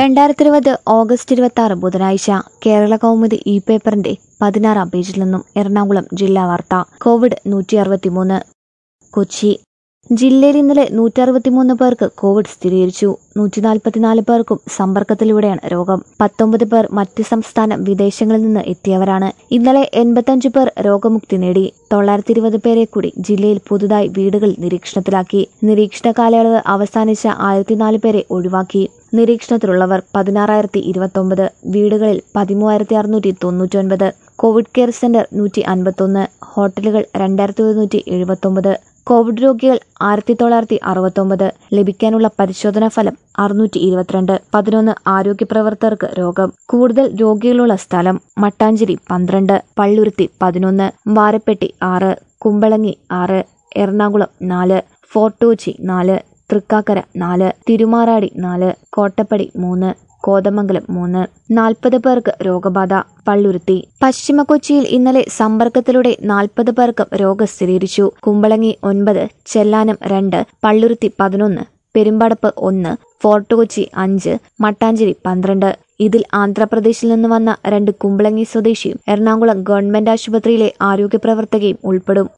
രണ്ടായിരത്തി ഇരുപത് ഓഗസ്റ്റ് ഇരുപത്തി ആറ് ബുധനാഴ്ച കേരള കൗമുദി ഇ പേപ്പറിന്റെ പതിനാറാം പേജിൽ നിന്നും എറണാകുളം ജില്ലാ വാർത്ത കോവിഡ് നൂറ്റി അറുപത്തിമൂന്ന് കൊച്ചി ജില്ലയിൽ ഇന്നലെ നൂറ്റി അറുപത്തിമൂന്ന് പേർക്ക് കോവിഡ് സ്ഥിരീകരിച്ചു നൂറ്റി നാൽപ്പത്തിനാല് പേർക്കും സമ്പർക്കത്തിലൂടെയാണ് രോഗം പത്തൊമ്പത് പേർ മറ്റ് സംസ്ഥാന വിദേശങ്ങളിൽ നിന്ന് എത്തിയവരാണ് ഇന്നലെ എൺപത്തഞ്ച് പേർ രോഗമുക്തി നേടി തൊള്ളായിരത്തി ഇരുപത് പേരെ കൂടി ജില്ലയിൽ പുതുതായി വീടുകളിൽ നിരീക്ഷണത്തിലാക്കി നിരീക്ഷണ കാലയളവ് അവസാനിച്ച ആയിരത്തിനാല് പേരെ ഒഴിവാക്കി നിരീക്ഷണത്തിലുള്ളവർ പതിനാറായിരത്തി ഇരുപത്തൊമ്പത് വീടുകളിൽ പതിമൂവായിരത്തി അറുന്നൂറ്റി തൊണ്ണൂറ്റൊൻപത് കോവിഡ് കെയർ സെന്റർ നൂറ്റി അൻപത്തൊന്ന് ഹോട്ടലുകൾ രണ്ടായിരത്തി ഒരുന്നൂറ്റി എഴുപത്തൊമ്പത് കോവിഡ് രോഗികൾ ആയിരത്തി തൊള്ളായിരത്തി അറുപത്തൊമ്പത് ലഭിക്കാനുള്ള പരിശോധനാ ഫലം അറുന്നൂറ്റി ഇരുപത്തിരണ്ട് പതിനൊന്ന് ആരോഗ്യ പ്രവർത്തകർക്ക് രോഗം കൂടുതൽ രോഗികളുള്ള സ്ഥലം മട്ടാഞ്ചേരി പന്ത്രണ്ട് പള്ളുരുത്തി പതിനൊന്ന് വാരപ്പെട്ടി ആറ് കുമ്പളങ്ങി ആറ് എറണാകുളം നാല് ഫോർട്ട് കൊച്ചി നാല് തൃക്കാക്കര നാല് തിരുമാറാടി നാല് കോട്ടപ്പടി മൂന്ന് കോതമംഗലം മൂന്ന് നാൽപ്പത് പേർക്ക് രോഗബാധ പള്ളുരുത്തി പശ്ചിമ കൊച്ചിയിൽ ഇന്നലെ സമ്പർക്കത്തിലൂടെ നാൽപ്പത് പേർക്കും രോഗം സ്ഥിരീകരിച്ചു കുമ്പളങ്ങി ഒൻപത് ചെല്ലാനം രണ്ട് പള്ളുരുത്തി പതിനൊന്ന് പെരുമ്പടപ്പ് ഒന്ന് ഫോർട്ട് കൊച്ചി അഞ്ച് മട്ടാഞ്ചേരി പന്ത്രണ്ട് ഇതിൽ ആന്ധ്രാപ്രദേശിൽ നിന്ന് വന്ന രണ്ട് കുമ്പളങ്ങി സ്വദേശിയും എറണാകുളം ഗവൺമെന്റ് ആശുപത്രിയിലെ ആരോഗ്യ പ്രവർത്തകയും ഉൾപ്പെടും